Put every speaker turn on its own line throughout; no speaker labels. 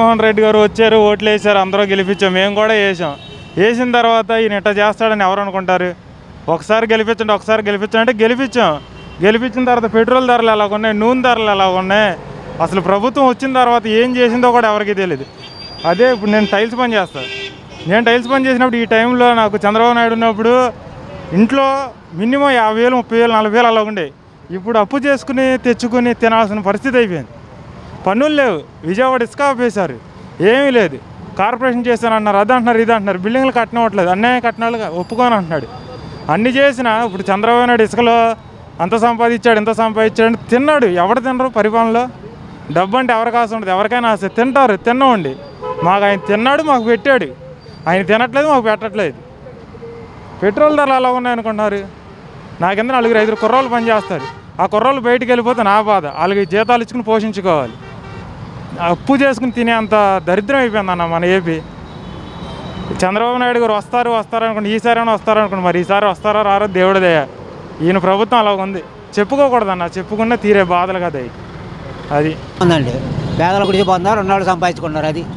జగన్మోహన్ రెడ్డి గారు వచ్చారు ఓట్లు వేసారు అందరూ గెలిపించాం మేము కూడా వేసాం వేసిన తర్వాత ఈయన ఇట్లా చేస్తాడని ఎవరు అనుకుంటారు ఒకసారి గెలిపించండి ఒకసారి గెలిపించండి అంటే గెలిపించాం గెలిపించిన తర్వాత పెట్రోల్ ధరలు ఎలా ఉన్నాయి నూనె ధరలు ఎలా ఉన్నాయి అసలు ప్రభుత్వం వచ్చిన తర్వాత ఏం చేసిందో కూడా ఎవరికీ తెలియదు అదే ఇప్పుడు నేను టైల్స్ పని చేస్తాను నేను టైల్స్ పని చేసినప్పుడు ఈ టైంలో నాకు చంద్రబాబు నాయుడు ఉన్నప్పుడు ఇంట్లో మినిమం యాభై వేలు ముప్పై వేలు నలభై వేలు అలా ఉండే ఇప్పుడు అప్పు చేసుకుని తెచ్చుకుని తినాల్సిన పరిస్థితి అయిపోయింది పన్నులు లేవు విజయవాడ ఇసుక ఆపేశారు ఏమీ లేదు కార్పొరేషన్ చేశానన్నారు అది అంటున్నారు ఇది అంటున్నారు బిల్డింగ్లు కట్టనివ్వట్లేదు అన్యాయం కట్టినాలుగా ఒప్పుకొని అంటున్నాడు అన్ని చేసినా ఇప్పుడు చంద్రబాబు నాయుడు ఇసుకలో అంత సంపాదించాడు ఇంత సంపాదించాడు అంటే తిన్నాడు ఎవరు తినరు పరిపాలనలో డబ్బు అంటే ఎవరికి ఆశ ఉండదు ఎవరికైనా ఆశ తింటారు తిన్నామండి మాకు ఆయన తిన్నాడు మాకు పెట్టాడు ఆయన తినట్లేదు మాకు పెట్టట్లేదు పెట్రోల్ ధరలు ఎలా ఉన్నాయనుకుంటున్నారు నా కింద నలుగురు ఐదుగురు కుర్రోళ్ళు పనిచేస్తారు ఆ కుర్రోళ్ళు బయటికి వెళ్ళిపోతే నా బాధ వాళ్ళకి జీతాలు ఇచ్చుకుని పోషించుకోవాలి అప్పు చేసుకుని తినే అంత దరిద్రం అయిపోయింది అన్న మన ఏపీ చంద్రబాబు నాయుడు గారు వస్తారు వస్తారు అనుకోండి ఈసారి అయినా వస్తారు అనుకోండి మరి ఈసారి వస్తారో రారో దేవుడిదే ఈయన ప్రభుత్వం అలా ఉంది చెప్పుకోకూడదన్న చెప్పుకున్న తీరే బాధలు కదా ఇవి. అది
ఉందండి పేదల గురించి పోతున్నారు ఉన్నవాళ్ళు సంపాదించుకుంటున్నారు అది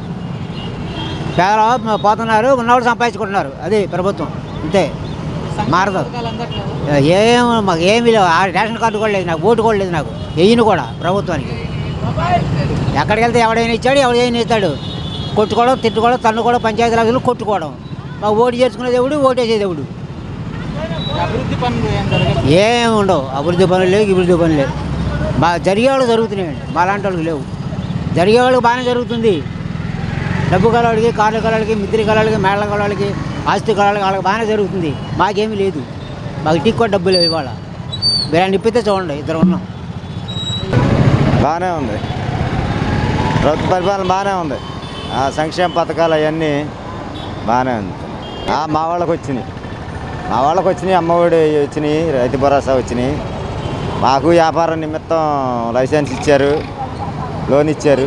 పేదలు పోతున్నారు ఉన్నవాళ్ళు సంపాదించుకుంటున్నారు అది ప్రభుత్వం అంతే మారదు ఏం మాకు ఏమీ లేవు ఆ రేషన్ కార్డు కూడా లేదు నాకు ఓటు కూడా లేదు నాకు వెయ్యిని కూడా ప్రభుత్వానికి ఎక్కడికి వెళ్తే ఎవడైనా ఇచ్చాడు ఎవడైనా ఇస్తాడు కొట్టుకోవడం తిట్టుకోవడం తన్నుకోవడం పంచాయతీ రాజులు కొట్టుకోవడం మాకు ఓటు చేసుకునేది ఎవడు ఓటేసేది ఎవడు
అభివృద్ధి పనులు ఏం జరగదు
ఏం ఉండవు అభివృద్ధి పనులు లేవు అభివృద్ధి పనులు లేవు మా జరిగే వాళ్ళకి జరుగుతున్నాయండి మా లాంటి వాళ్ళకి లేవు జరిగే వాళ్ళకి బాగానే జరుగుతుంది డబ్బు కలవాడికి కార్ల కలవాడికి మిత్రి కలవాడికి మేళ కలవాడికి ఆస్తి కలవాడికి వాళ్ళకి బాగానే జరుగుతుంది మాకేమీ లేదు మాకు టీక్ కూడా డబ్బు లేవు ఇవాళ మీరు ఆయన ఇప్పితే చూడండి ఇద్దరు ఉన్నాం
బాగానే ఉంది ప్రభుత్వ పరిపాలన బాగానే ఉంది ఆ సంక్షేమ పథకాలు అవన్నీ బాగానే ఉంది ఆ, మా వాళ్ళకి వచ్చినాయి మా వాళ్ళకి వచ్చినాయి అమ్మఒడి వచ్చినాయి రైతు భరోసా వచ్చినాయి మాకు వ్యాపారం నిమిత్తం లైసెన్స్ ఇచ్చారు లోన్ ఇచ్చారు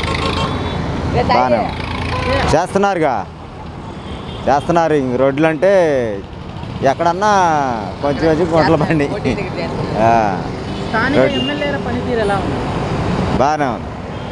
బాగానే ఉంది. చేస్తున్నారుగా చేస్తున్నారు ఇంక రోడ్లు అంటే ఎక్కడన్నా కొంచెం కొంచెం గుంటల బండి ఆ,
స్థానిక
రోడ్లు.
ఎమ్మెల్యేల పనితీరు ఎలా ఉంది
బాగానే ఉంది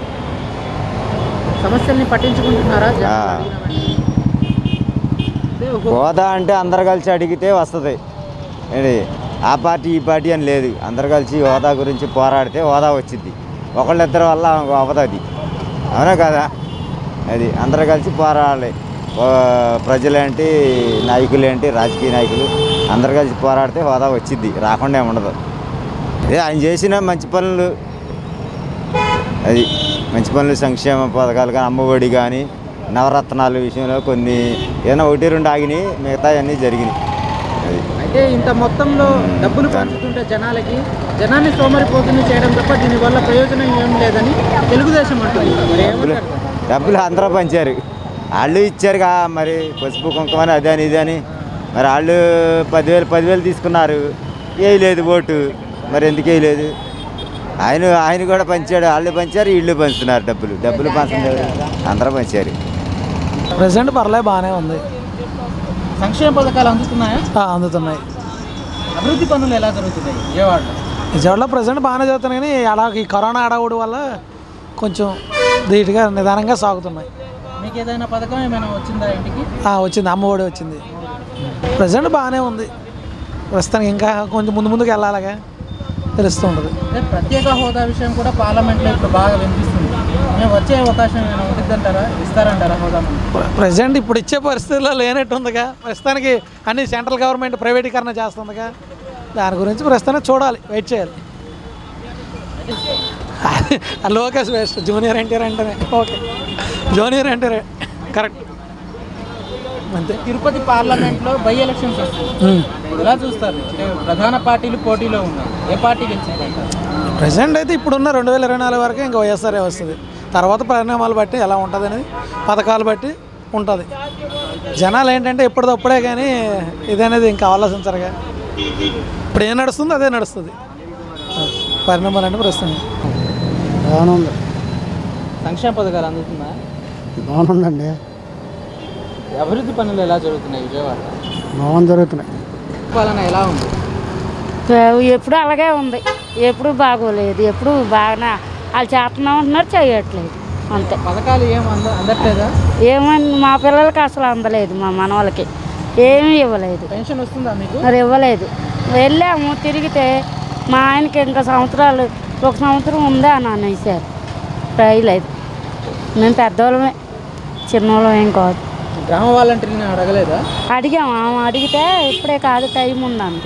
సమస్యల్ని పట్టించుకుంటున్నారా జనాలు
ఆ.
అడిగిన వెంటనే? అంటే ఒక-
హోదా అంటే అందరు కలిసి అడిగితే వస్తుంది ఏంటి ఆ పార్టీ ఈ పార్టీ అని లేదు అందరు కలిసి హోదా గురించి పోరాడితే హోదా వచ్చింది ఒకళ్ళిద్దరి వల్ల అవ్వదు అది అవునా కదా అది అందరు కలిసి పోరాడాలి ఓ, ప్రజలేంటి నాయకులేంటి రాజకీయ నాయకులు అందరు కలిసి పోరాడితే హోదా వచ్చింది రాకుండా ఏమి ఉండదు అదే ఆయన చేసిన మంచి పనులు అది మంచి పనులు సంక్షేమ పథకాలు కానీ అమ్మఒడి కానీ నవరత్నాల విషయంలో కొన్ని ఏదైనా ఒకటి రెండు ఆగినాయి మిగతా అన్నీ జరిగినాయి అది
అయితే ఇంత మొత్తంలో డబ్బులు పంచుతుంటే జనాలకి జనాన్ని సోమరిపోతుని చేయడం తప్ప దీనివల్ల ప్రయోజనం ఏం లేదని తెలుగుదేశం అంటుంది మరి
డబ్బులు
ఏమంటారు
డబ్బులు అందరూ పంచారు వాళ్ళు ఇచ్చారుగా మరి పసుపు కుంకుమని అదే అని ఇదే అని మరి వాళ్ళు పదివేలు పదివేలు తీసుకున్నారు వేయలేదు ఓటు మరి ఎందుకు వేయలేదు ఆయన ఆయన కూడా పంచాడు వాళ్ళు పంచారు వీళ్ళు పంచుతున్నారు డబ్బులు డబ్బులు పంచుతున్నారు అందరూ పంచారు
ప్రజెంట్ పర్లే బాగానే ఉంది
సంక్షేమ పథకాలు అందుతున్నాయా
ఆ, అందుతున్నాయి
అభివృద్ధి పనులు ఎలా జరుగుతున్నాయి విజయవాడలో
విజయవాడలో ప్రజెంట్ బాగానే చదువుతున్నాయి కానీ అలా ఈ కరోనా అడవుడు వల్ల కొంచెం ధీటుగా నిదానంగా సాగుతున్నాయి
మీకు ఏదైనా పథకం ఏమైనా వచ్చిందా ఇంటికి
ఆ, వచ్చింది అమ్మఒడి వచ్చింది ప్రజెంట్ బాగానే ఉంది ప్రస్తుతానికి ఇంకా కొంచెం ముందు ముందుకు వెళ్ళాలిగా తెలుస్తూ ఉంటుంది
అంటే ప్రత్యేక హోదా విషయం కూడా పార్లమెంట్లో ఇప్పుడు బాగా వినిపిస్తుంది మేము వచ్చే అవకాశం ఏమైనా ఉంటుందంటారా ఇస్తారంటారా హోదా మనకి?
ప్రజెంట్ ఇప్పుడు ఇచ్చే పరిస్థితుల్లో లేనట్టు ఉందిగా ప్రస్తుతానికి అన్ని సెంట్రల్ గవర్నమెంట్ ప్రైవేటీకరణ చేస్తుందిగా దాని గురించి ప్రస్తుతానికి చూడాలి వెయిట్ చేయాలి ఆ లోకేష్ వేస్ట్ జూనియర్ ఎన్టీఆర్ అంటేనే ఓకే జూనియర్ ఎన్టీఆర్ కరెక్ట్ అంతే
తిరుపతి పార్లమెంట్లో బై ఎలక్షన్స్ వస్తుంది
ఉమ్.
ఎలా చూస్తారు అంటే ప్రధాన పార్టీలు పోటీలో ఉన్నాయి ఏ పార్టీ గెలిచిందంటారు
ప్రజెంట్ అయితే ఇప్పుడున్న రెండు వేల ఇరవై నాలుగు వరకు ఇంకా వైఎస్ఆర్ఏ వస్తుంది తర్వాత పరిణామాలు బట్టి ఎలా ఉంటుంది అనేది పథకాలు బట్టి ఉంటుంది జనాలు ఏంటంటే ఎప్పటిదప్పుడే కానీ ఇదనేది ఇంకా ఆలోచించరుగా ఇప్పుడు ఏం నడుస్తుందో అదే నడుస్తుంది పరిణామాలు అంటే ప్రస్తుతం
బాగుంది
సంక్షేమ పథకాలు అందుతున్నాయా
బాగుందండి
అభివృద్ధి పనులు ఎలా జరుగుతున్నాయి విజయవాడ
బాగుంది జరుగుతున్నాయి
పాలన ఎలా ఉంది
ఎప్పుడు అలాగే ఉంది ఎప్పుడు బాగోలేదు ఎప్పుడు బాగా వాళ్ళు చేస్తున్నాం అంటున్నారు చేయట్లేదు అంతే
పథకాలు ఏం అంద అందట్లేదా
ఏమని మా పిల్లలకి అసలు అందలేదు మా మనవాళ్ళకి ఏమీ ఇవ్వలేదు
పెన్షన్ వస్తుందా మీకు
మరి ఇవ్వలేదు వెళ్ళాము తిరిగితే మా ఆయనకి ఇంకా సంవత్సరాలు ఒక సంవత్సరం ఉందా అని అనేసారు రాయలేదు మేము పెద్దవాళ్ళమే చిన్నవాళ్ళం ఏం కాదు
గ్రామ వాలంటీర్ని అడగలేదా
అడిగాము ఆమె అడిగితే ఇప్పుడే కాదు టైం ఉందండి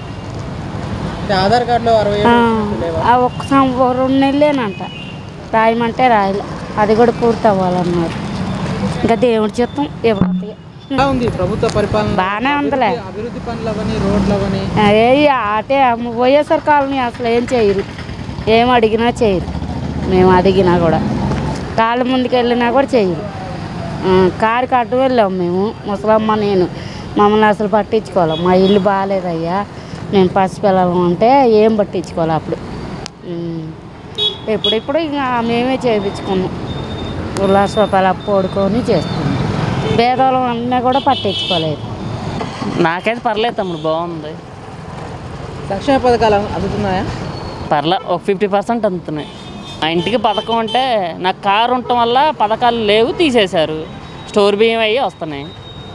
అంటే ఆధార్ కార్డులో అరవై
ఆ,
ఏళ్ళు వచ్చినట్టు లేవా
ఆ ఒక్క సం ఓ రెండు నెలలేనంట రాయమంటే రాయలే అది కూడా పూర్తి అవ్వాలన్నారు ఇంకా దేవుడి చిత్తం ఇవ్వదు
ఎలా ఉంది ప్రభుత్వ పరిపాలన
బాగానే ఉందిలే
అభివృద్ధి- అభివృద్ధి పనులు అవని రోడ్లు అవని
ఏ అటే వైఎస్ఆర్ కాలనీ అసలు ఏం చేయరు ఏం అడిగినా చేయరు మేము అడిగినా కూడా కాళ్ళ ముందుకు వెళ్ళినా కూడా చేయరు ఆ, కారుకి అడ్డు వెళ్ళాం మేము ముసలమ్మ నేను మమ్మల్ని అసలు పట్టించుకోవాలి మా ఇల్లు బాగాలేదయ్యా నేను పసిపిల్లలు అంటే ఏం పట్టించుకోవాలి అప్పుడు ఉమ్. ఎప్పుడెప్పుడు ఇంకా మేమే చేయించుకున్నాం లక్ష రూపాయలు అప్పు ఓడుకొని చేస్తున్నాం భేదాలు అన్నీ కూడా పట్టించుకోలేదు
నాకైతే పర్లేదు తమ్ముడు బాగుంది
సంక్షేమ పథకాలు అందుతున్నాయా
పర్లే ఒక ఫిఫ్టీ పర్సెంట్ అందుతున్నాయి మా ఇంటికి పథకం అంటే నాకు కారు ఉండటం వల్ల పథకాలు లేవు తీసేశారు స్టోర్ బియ్యం అయ్యి వస్తున్నాయి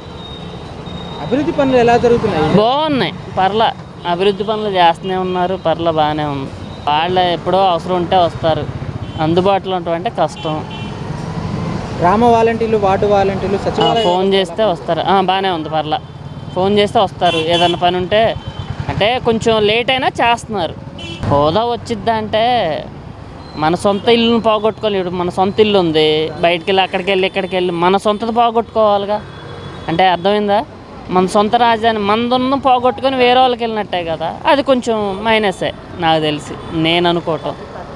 అభివృద్ధి పనులు ఎలా జరుగుతున్నాయి
బాగున్నాయి పర్ల అభివృద్ధి పనులు చేస్తూనే ఉన్నారు పర్ల బాగానే ఉంది వాళ్ళు ఎప్పుడో అవసరం ఉంటే వస్తారు అందుబాటులో ఉండటం కష్టం
గ్రామ వాలంటీర్లు వార్డు వాలంటీర్లు
ఆ,
సచివాలయం
ఫోన్ చేస్తే వస్తారు ఆ, బాగానే ఉంది పర్ల ఫోన్ చేస్తే వస్తారు ఏదన్నా పని ఉంటే అంటే కొంచెం లేట్ అయినా చేస్తున్నారు హోదా వచ్చిద్దా అంటే మన సొంత ఇల్లును పోగొట్టుకోవాలి ఇప్పుడు మన సొంత ఇల్లు ఉంది బయటికి వెళ్ళి అక్కడికి వెళ్ళి ఇక్కడికి వెళ్ళి మన సొంతది పోగొట్టుకోవాలిగా అంటే అర్థమైందా మన సొంత రాజధాని మనదున్న పోగొట్టుకొని వేరే వాళ్ళకి వెళ్ళినట్టే కదా అది కొంచెం మైనసే నాకు తెలిసి నేను అనుకోవటం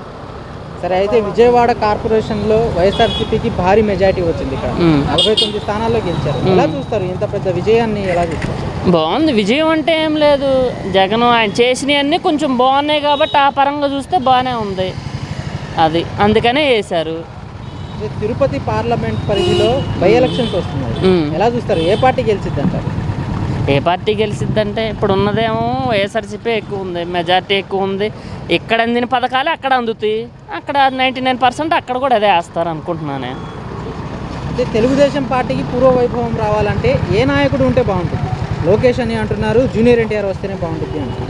సరే అయితే విజయవాడ కార్పొరేషన్లో వైఎస్ఆర్సీపీకి భారీ మెజారిటీ వచ్చింది ఇక్కడ
మ్మ్.
నలభై తొమ్మిది స్థానాల్లో గెలిచారు ఎలా చూస్తారు ఇంత పెద్ద విజయాన్ని ఎలా చూస్తారు
బాగుంది విజయం అంటే ఏం లేదు జగన్ ఆయన చేసినవన్నీ కొంచెం బాగున్నాయి కాబట్టి ఆ పరంగా చూస్తే బాగానే ఉంది అది అందుకనే వేశారు
అయితే తిరుపతి పార్లమెంట్ పరిధిలో బై ఎలక్షన్స్ వస్తున్నాయి
మ్మ్.
ఎలా చూస్తారు ఏ పార్టీ గెలిచిద్ది అంటారు
ఏ పార్టీ గెలిచిద్దంటే ఇప్పుడు ఉన్నదేమో వైఎస్ఆర్సీపీ ఎక్కువ ఉంది మెజార్టీ ఎక్కువ ఉంది ఇక్కడ అందిన పథకాలు అక్కడ అందుతాయి అక్కడ నైంటీ నైన్ పర్సెంట్ అక్కడ కూడా అదే వేస్తారు అనుకుంటున్నాను నేను
అయితే తెలుగుదేశం పార్టీకి పూర్వ వైభవం రావాలంటే ఏ నాయకుడు ఉంటే బాగుంటుంది లోకేష్ అని అంటున్నారు జూనియర్ ఎన్టీఆర్ వస్తేనే బాగుంటుంది అంటున్నారు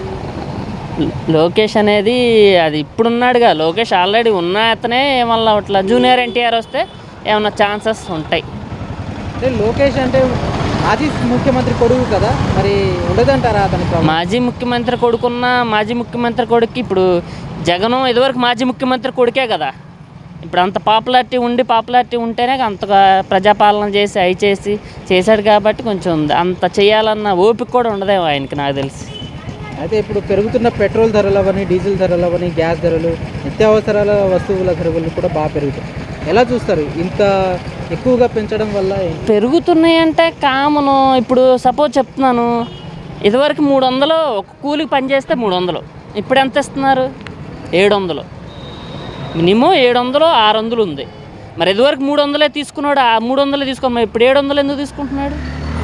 లోకేష్ అనేది అది ఇప్పుడున్నాడుగా లోకేష్ ఆల్రెడీ ఉన్న అతనే మళ్ళీ అట్లా జూనియర్ ఎన్టీఆర్ వస్తే ఏమన్నా ఛాన్సెస్ ఉంటాయి
అంటే లోకేష్ అంటే మాజీ ముఖ్యమంత్రి కొడుకు కదా మరి ఉండదంటారా అతని ప్రభావం?
మాజీ ముఖ్యమంత్రి కొడుకున్న మాజీ ముఖ్యమంత్రి కొడుకు ఇప్పుడు జగన్ ఇదివరకు మాజీ ముఖ్యమంత్రి కొడుకే కదా ఇప్పుడు అంత పాపులారిటీ ఉండి పాపులారిటీ ఉంటేనే అంతగా ప్రజాపాలన చేసి అవి చేసి చేశాడు కాబట్టి కొంచెం ఉంది అంత చేయాలన్న ఓపిక కూడా ఉండదేమో ఆయనకి నాకు తెలిసి
అయితే ఇప్పుడు పెరుగుతున్న పెట్రోల్ ధరలు అవని డీజిల్ ధరలు అవని గ్యాస్ ధరలు నిత్యావసరాల వస్తువుల ధరలు కూడా బాగా పెరుగుతాయి ఎలా చూస్తారు ఇంత ఎక్కువగా పెంచడం వల్ల ఏంటి?
పెరుగుతున్నాయి అంటే కామను ఇప్పుడు సపోజ్ చెప్తున్నాను ఇదివరకు మూడు వందలు ఒక కూలికి పని చేస్తే మూడు వందలు ఇప్పుడు ఎంత ఇస్తున్నారు ఏడు వందలు మినిమం ఏడు వందలు ఆరు వందలు ఉంది మరి ఇదివరకు మూడు వందలే తీసుకున్నాడు ఆ మూడు వందలే తీసుకో మరి ఇప్పుడు ఏడు వందలు ఎందుకు తీసుకుంటున్నాడు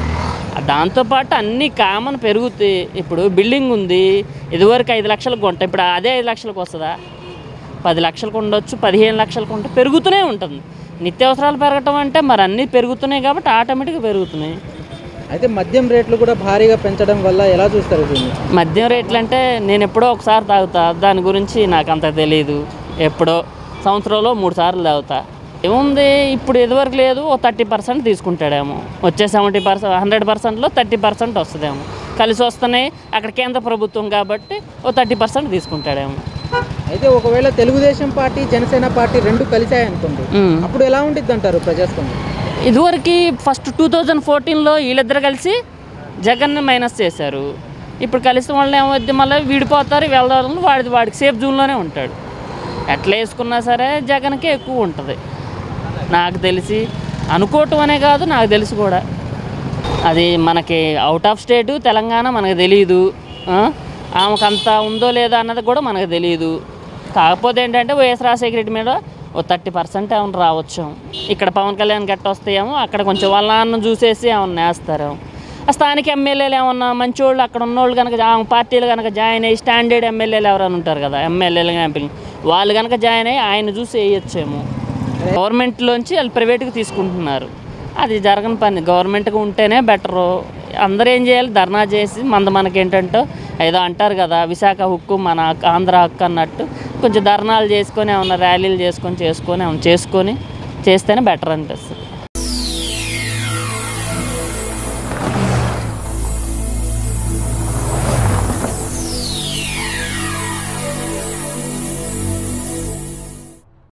దాంతోపాటు అన్నీ కామన్ పెరుగుతాయి ఇప్పుడు బిల్డింగ్ ఉంది ఇదివరకు ఐదు లక్షలకు కొంట ఇప్పుడు అదే ఐదు లక్షలకు వస్తుందా పది లక్షలకు ఉండొచ్చు పదిహేను లక్షలకు ఉంటే పెరుగుతూనే ఉంటుంది నిత్యావసరాలు పెరగటం అంటే మరి అన్నీ పెరుగుతున్నాయి కాబట్టి ఆటోమేటిక్గా పెరుగుతున్నాయి
అయితే మద్యం రేట్లు కూడా భారీగా పెంచడం వల్ల ఎలా చూస్తారు దీన్ని
మద్యం రేట్లు అంటే నేను ఎప్పుడో ఒకసారి తాగుతా దాని గురించి నాకు అంత తెలియదు ఎప్పుడో సంవత్సరంలో మూడు సార్లు తాగుతా ఏముంది ఇప్పుడు ఇదివరకు లేదు ఓ థర్టీ పర్సెంట్ తీసుకుంటాడేమో వచ్చే సెవెంటీ పర్సెంట్ హండ్రెడ్ పర్సెంట్లో థర్టీ పర్సెంట్ వస్తుందేమో కలిసి వస్తున్నాయి అక్కడ కేంద్ర ప్రభుత్వం కాబట్టి ఓ థర్టీ పర్సెంట్ తీసుకుంటాడేమో
అయితే ఒకవేళ తెలుగుదేశం పార్టీ జనసేన పార్టీ రెండు కలిసాయి అనుకోండి
మ్మ్.
అప్పుడు ఎలా ఉంటుంది అంటారు ప్రజాస్వామ్యం
ఇదివరకు ఫస్ట్ టూ థౌజండ్ ఫోర్టీన్లో వీళ్ళిద్దరు కలిసి జగన్ని మైనస్ చేశారు ఇప్పుడు కలిసిన వాళ్ళు ఏమవుద్ది మళ్ళీ విడిపోతారు వెళ్దాం వాడిది వాడికి సేఫ్ జోన్లోనే ఉంటాడు ఎట్లా వేసుకున్నా సరే జగన్కే ఎక్కువ ఉంటుంది నాకు తెలిసి అనుకోవటం అనే కాదు నాకు తెలిసి కూడా అది మనకి అవుట్ ఆఫ్ స్టేటు తెలంగాణ మనకు తెలియదు ఆ? ఆమెకు అంత ఉందో లేదో అన్నది కూడా మనకు తెలియదు కాకపోతే ఏంటంటే వైఎస్ రాజశేఖర రెడ్డి మీద ఓ థర్టీ పర్సెంట్ ఏమైనా రావచ్చు ఇక్కడ పవన్ కళ్యాణ్ గట్ట వస్తాయేమో అక్కడ కొంచెం వాళ్ళ నాన్న చూసేసి ఏమన్నా వేస్తారు ఆ స్థానిక ఎమ్మెల్యేలు ఏమన్నా మంచోళ్ళు అక్కడ ఉన్నోళ్ళు కనుక ఆ పార్టీలు కనుక జాయిన్ అయ్యి స్టాండర్డ్ ఎమ్మెల్యేలు ఎవరైనా ఉంటారు కదా ఎమ్మెల్యేలు ఎంపీలు వాళ్ళు కనుక జాయిన్ అయ్యి ఆయన చూసి వేయచ్చేమో గవర్నమెంట్లోంచి వాళ్ళు ప్రైవేట్కి తీసుకుంటున్నారు అది జరగని పని గవర్నమెంట్గా ఉంటేనే బెటరు అందరూ ఏం చేయాలి ధర్నా చేసి మంద మనకేంటంటే ఏదో అంటారు కదా విశాఖ హక్కు మన ఆంధ్ర హక్కు అన్నట్టు కొంచెం ధర్నాలు చేసుకొని ఏమన్నా ర్యాలీలు చేసుకొని చేసుకొని ఏమన్నా చేసుకొని చేస్తేనే బెటర్ అనిపిస్తుంది